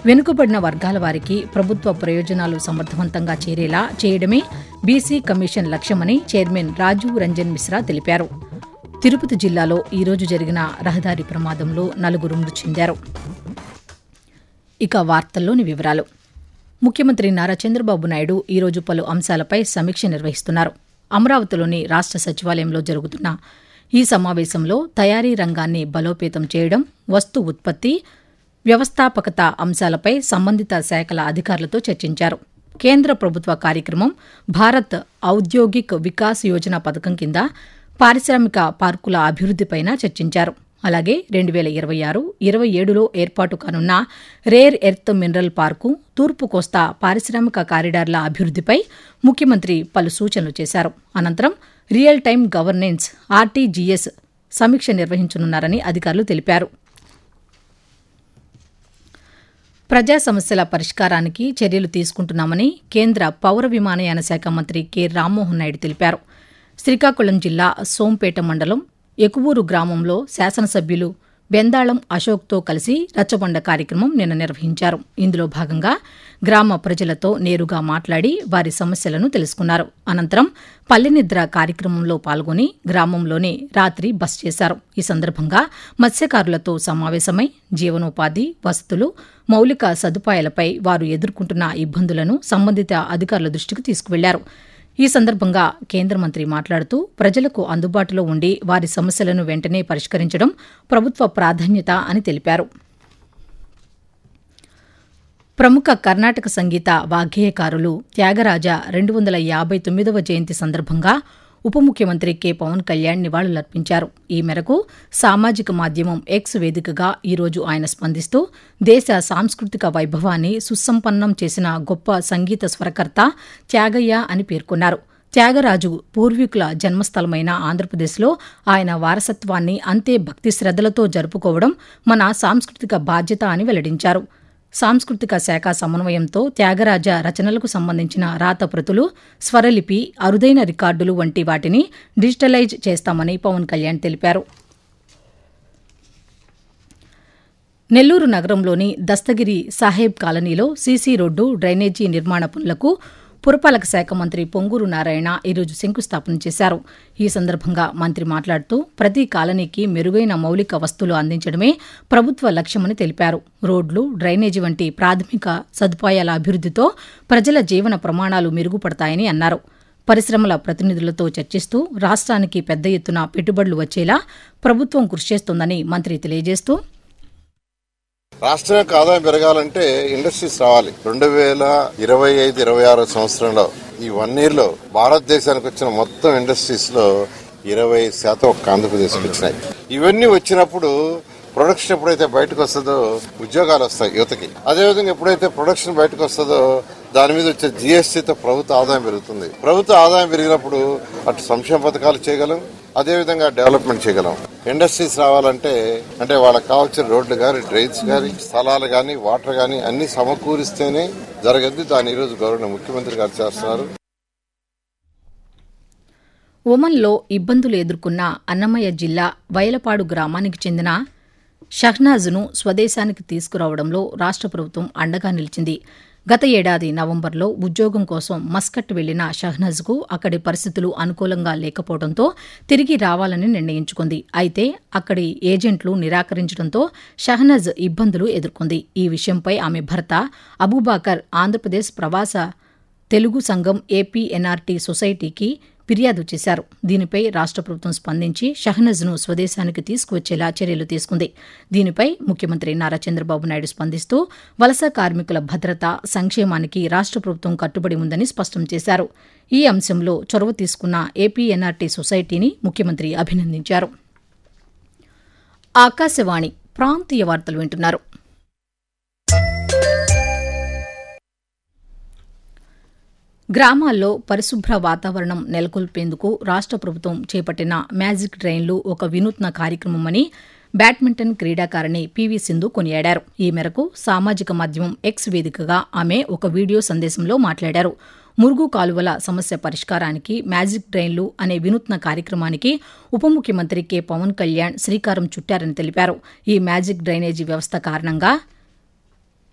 వెనుకబడిన వర్గాల వారికి ప్రభుత్వ ప్రయోజనాలు సమర్థవంతంగా చేరేలా చేయడమే బీసీ కమిషన్ లక్ష్యమని చైర్మన్ రాజీవ్ రంజన్ మిశ్రా తెలిపారు తిరుపతి జిల్లాలో ఈరోజు జరిగిన రహదారి ప్రమాదంలో నలుగురు మృతి చెందారు ఇక వార్తల్లోని వివరాలు ముఖ్యమంత్రి నారా చంద్రబాబు నాయుడు ఈరోజు పలు అంశాలపై సమీక్ష నిర్వహిస్తున్నారు అమరావతిలోని రాష్ట సచివాలయంలో జరుగుతున్న ఈ సమావేశంలో తయారీ రంగాన్ని బలోపేతం చేయడం వస్తు ఉత్పత్తి వ్యవస్థాపకత అంశాలపై సంబంధిత శాఖల అధికారులతో చర్చించారు కేంద్ర ప్రభుత్వ కార్యక్రమం భారత్ ఔద్యోగిక్ వికాస్ యోజన పథకం కింద పారిశ్రామిక పార్కుల అభివృద్దిపైన చర్చించారు అలాగే రెండు వేల ఇరవై ఆరు ఇరవై ఏడులో ఏర్పాటు కానున్న రేర్ ఎర్త్ మినరల్ పార్కు తూర్పు కోస్తా పారిశ్రామిక కారిడార్ల అభివృద్దిపై ముఖ్యమంత్రి పలు సూచనలు చేశారు అనంతరం రియల్ టైం గవర్నెన్స్ ఆర్టీజీఎస్ సమీక్ష నిర్వహించనున్నారని అధికారులు తెలిపారు ప్రజా సమస్యల పరిష్కారానికి చర్యలు తీసుకుంటున్నామని కేంద్ర పౌర విమానయాన శాఖ మంత్రి కె రామ్మోహన్ నాయుడు తెలిపారు శ్రీకాకుళం జిల్లా సోంపేట మండలం ఎకువూరు గ్రామంలో శాసనసభ్యులు బెందాళం అశోక్తో కలిసి రచ్చబండ కార్యక్రమం నిన్న నిర్వహించారు ఇందులో భాగంగా గ్రామ ప్రజలతో నేరుగా మాట్లాడి వారి సమస్యలను తెలుసుకున్నారు అనంతరం పల్లెనిద్ర కార్యక్రమంలో పాల్గొని గ్రామంలోనే రాత్రి బస్ చేశారు ఈ సందర్భంగా మత్స్యకారులతో సమావేశమై జీవనోపాధి వసతులు మౌలిక సదుపాయాలపై వారు ఎదుర్కొంటున్న ఇబ్బందులను సంబంధిత అధికారుల దృష్టికి తీసుకువెళ్లారు ఈ సందర్భంగా కేంద్ర మంత్రి మాట్లాడుతూ ప్రజలకు అందుబాటులో ఉండి వారి సమస్యలను వెంటనే పరిష్కరించడం ప్రభుత్వ ప్రాధాన్యత అని తెలిపారు ప్రముఖ కర్ణాటక సంగీత వాగ్గేయకారులు త్యాగరాజ రెండు వందల యాభై తొమ్మిదవ జయంతి సందర్భంగా ఉప ముఖ్యమంత్రి కె పవన్ కళ్యాణ్ నివాళులర్పించారు ఈ మేరకు సామాజిక మాధ్యమం ఎక్స్ వేదికగా ఈరోజు ఆయన స్పందిస్తూ దేశ సాంస్కృతిక వైభవాన్ని సుసంపన్నం చేసిన గొప్ప సంగీత స్వరకర్త త్యాగయ్య అని పేర్కొన్నారు త్యాగరాజు పూర్వీకుల జన్మస్థలమైన ఆంధ్రప్రదేశ్లో ఆయన వారసత్వాన్ని అంతే భక్తి శ్రద్దలతో జరుపుకోవడం మన సాంస్కృతిక బాధ్యత అని వెల్లడించారు సాంస్కృతిక శాఖ సమన్వయంతో త్యాగరాజ రచనలకు సంబంధించిన రాతప్రతులు స్వరలిపి అరుదైన రికార్డులు వంటి వాటిని డిజిటలైజ్ చేస్తామని పవన్ కళ్యాణ్ తెలిపారు నెల్లూరు నగరంలోని దస్తగిరి సాహెబ్ కాలనీలో సీసీ రోడ్డు డ్రైనేజీ నిర్మాణ పనులకు పురపాలక శాఖ మంత్రి పొంగూరు నారాయణ ఈరోజు శంకుస్థాపన చేశారు ఈ సందర్భంగా మంత్రి మాట్లాడుతూ ప్రతి కాలనీకి మెరుగైన మౌలిక వస్తువులు అందించడమే ప్రభుత్వ లక్ష్యమని తెలిపారు రోడ్లు డ్రైనేజీ వంటి ప్రాథమిక సదుపాయాల అభివృద్దితో ప్రజల జీవన ప్రమాణాలు మెరుగుపడతాయని అన్నారు పరిశ్రమల ప్రతినిధులతో చర్చిస్తూ రాష్ట్రానికి పెద్ద ఎత్తున పెట్టుబడులు వచ్చేలా ప్రభుత్వం కృషి చేస్తోందని మంత్రి తెలియజేస్తూ రాష్ట్రం యొక్క ఆదాయం పెరగాలంటే ఇండస్ట్రీస్ రావాలి రెండు వేల ఇరవై ఐదు ఇరవై ఆరు సంవత్సరంలో ఈ వన్ ఇయర్ లో భారతదేశానికి వచ్చిన మొత్తం ఇండస్ట్రీస్ లో ఇరవై శాతం ఒక్క ఆంధ్రప్రదేశ్కి వచ్చినాయి ఇవన్నీ వచ్చినప్పుడు ప్రొడక్షన్ ఎప్పుడైతే బయటకు వస్తుందో ఉద్యోగాలు వస్తాయి యువతకి అదేవిధంగా ఎప్పుడైతే ప్రొడక్షన్ బయటకు వస్తుందో దాని మీద వచ్చే జిఎస్టీతో ప్రభుత్వ ఆదాయం పెరుగుతుంది ప్రభుత్వ ఆదాయం పెరిగినప్పుడు అటు సంక్షేమ పథకాలు చేయగలం అదేవిధంగా డెవలప్మెంట్ చేయగలం ఇండస్ట్రీస్ రావాలంటే అంటే వాళ్ళకి కావాల్సిన రోడ్లు కానీ డ్రైన్స్ కానీ స్థలాలు కానీ వాటర్ కానీ అన్ని సమకూరిస్తేనే జరగద్ది దాని ఈరోజు గౌరవ ముఖ్యమంత్రి గారు చేస్తున్నారు ఒమన్లో ఇబ్బందులు ఎదుర్కొన్న అన్నమయ్య జిల్లా వైలపాడు గ్రామానికి చెందిన షహ్నాజ్ను స్వదేశానికి తీసుకురావడంలో రాష్ట్ర ప్రభుత్వం అండగా నిలిచింది గత ఏడాది నవంబర్లో ఉద్యోగం కోసం మస్కట్ వెళ్లిన షహ్నజ్కు అక్కడి పరిస్థితులు అనుకూలంగా లేకపోవడంతో తిరిగి రావాలని నిర్ణయించుకుంది అయితే అక్కడి ఏజెంట్లు నిరాకరించడంతో షహ్నజ్ ఇబ్బందులు ఎదుర్కొంది ఈ విషయంపై ఆమె భర్త అబూబాకర్ ఆంధ్రప్రదేశ్ ప్రవాస తెలుగు సంఘం ఏపీఎన్ఆర్టీ సొసైటీకి ఫిర్యాదు చేశారు దీనిపై రాష్ట్ర ప్రభుత్వం స్పందించి షహనజ్ను స్వదేశానికి తీసుకువచ్చేలా చర్యలు తీసుకుంది దీనిపై ముఖ్యమంత్రి నారా చంద్రబాబు నాయుడు స్పందిస్తూ వలస కార్మికుల భద్రత సంక్షేమానికి రాష్ట్ర ప్రభుత్వం కట్టుబడి ఉందని స్పష్టం చేశారు ఈ అంశంలో చొరవ తీసుకున్న ఏపీఎన్ఆర్టీ సొసైటీని ముఖ్యమంత్రి అభినందించారు ఆకాశవాణి ప్రాంతీయ వార్తలు వింటున్నారు గ్రామాల్లో పరిశుభ్ర వాతావరణం నెలకొల్పేందుకు రాష్ట్ర ప్రభుత్వం చేపట్టిన మ్యాజిక్ ట్రైన్లు ఒక వినూత్న కార్యక్రమమని బ్యాడ్మింటన్ క్రీడాకారిణి పీవీ సింధు కొనియాడారు ఈ మేరకు సామాజిక మాధ్యమం ఎక్స్ వేదికగా ఆమె ఒక వీడియో సందేశంలో మాట్లాడారు మురుగు కాలువల సమస్య పరిష్కారానికి మ్యాజిక్ డ్రైన్లు అనే వినూత్న కార్యక్రమానికి ఉప ముఖ్యమంత్రి కె పవన్ కళ్యాణ్ శ్రీకారం చుట్టారని తెలిపారు ఈ మ్యాజిక్ డ్రైనేజీ వ్యవస్థ కారణంగా